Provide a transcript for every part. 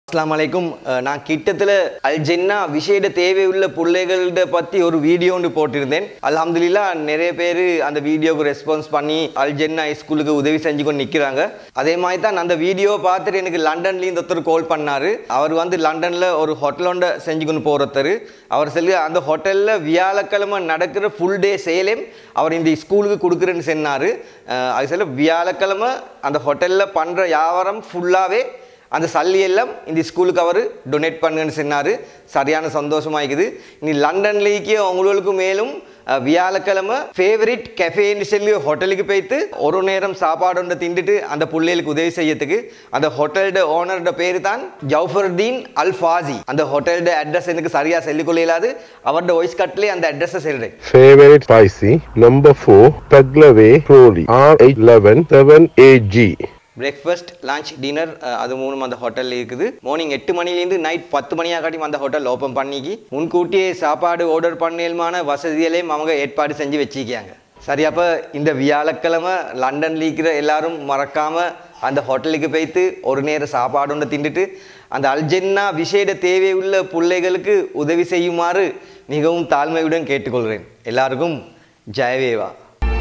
அஸ்ஸலாமு அலைக்கும் அஹ் நான் கிட்டத்தில் அல் ஜென்னா விசேட தேவையுள்ள பிள்ளைகள்ட பற்றி ஒரு வீடியோ ஒன்று போட்டிருந்தேன் அல்ஹம்துலில்லா நிறைய பேர் அந்த வீடியோக்கு ரெஸ்பான்ஸ் பண்ணி அல் ஜென்னா ஸ்கூலுக்கு உதவி செஞ்சு கொண்டு நிற்கிறாங்க அதே மாதிரி தான் அந்த வீடியோவை பார்த்துட்டு எனக்கு லண்டன்லேருந்து ஒருத்தர் கால் பண்ணார் அவர் வந்து லண்டனில் ஒரு ஹோட்டலோண்ட செஞ்சு கொண்டு போகிறத்தர் அவர் சொல்லி அந்த ஹோட்டலில் வியாழக்கிழமை நடக்கிற ஃபுல் டே சேலையும் அவர் இந்த ஸ்கூலுக்கு கொடுக்குறேன்னு சொன்னார் அது சொல்ல வியாழக்கிழமை அந்த ஹோட்டலில் பண்ணுற வியாபாரம் ஃபுல்லாகவே அந்த சல்லி எல்லாம் இந்த ஸ்கூலுக்கு அவர் டொனேட் பண்ணுங்கன்னு சொன்னார் சரியான சந்தோஷமாயிக்குது இனி லண்டன்லேக்கு அவங்களுக்கு மேலும் அஹ், வியாழக்கிழமை ஃபேவரட் கெஃபேன்னு சொல்லி ஹோட்டலுக்கு போய்த்து ஒரு நேரம் சாப்பாடு ஒன்று திண்டுட்டு அந்த பிள்ளைகளுக்கு உதவி செய்யறதுக்கு அந்த ஹோட்டலோட ஓனரோட பேர் தான் ஜவுஃபர்தீன் அல் ஃபாசி அந்த ஹோட்டலோட அட்ரஸ் எனக்கு சரியாக சொல்லிக்கொள்ள இயலாது அவரோட வாய்ஸ் கட்லேயே அந்த அட்ரஸை சொல்கிறேன் Favorite spicy. Number 4. Paglaway Crowley. R811 7AG. Breakfast lunch dinner அது மூணும் அந்த ஹோட்டலில் இருக்குது மார்னிங் எட்டு மணிலேருந்து நைட் பத்து மணியாக காட்டி அந்த ஹோட்டல் ஓப்பன் பண்ணிக்கி முன்கூட்டியே சாப்பாடு ஆர்டர் பண்ணலுமான வசதிகளையும் அவங்க ஏற்பாடு செஞ்சு வச்சிருக்காங்க சரி அப்போ இந்த வியாழக்கிழமை லண்டன்ல இருக்கிற எல்லாரும் மறக்காம அந்த ஹோட்டலுக்கு போய்த்து ஒரு நேரம் சாப்பாடு ஒன்று திண்டுட்டு அந்த அல்ஜென்னா விசேட தேவையுள்ள பிள்ளைகளுக்கு உதவி செய்யுமாறு மிகவும் தாழ்மையுடன் கேட்டுக்கொள்கிறேன் எல்லாருக்கும் ஜெயவேவா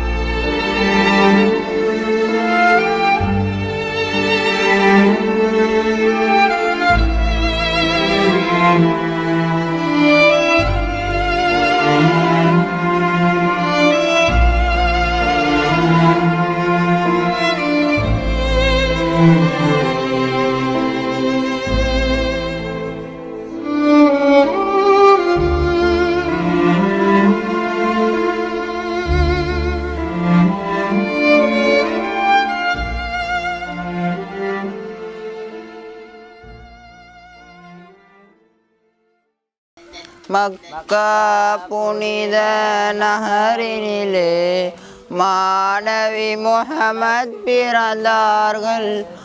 மக்கா புனித நகரினிலே மாணவி முஹம்மத் பிறந்தார்கள்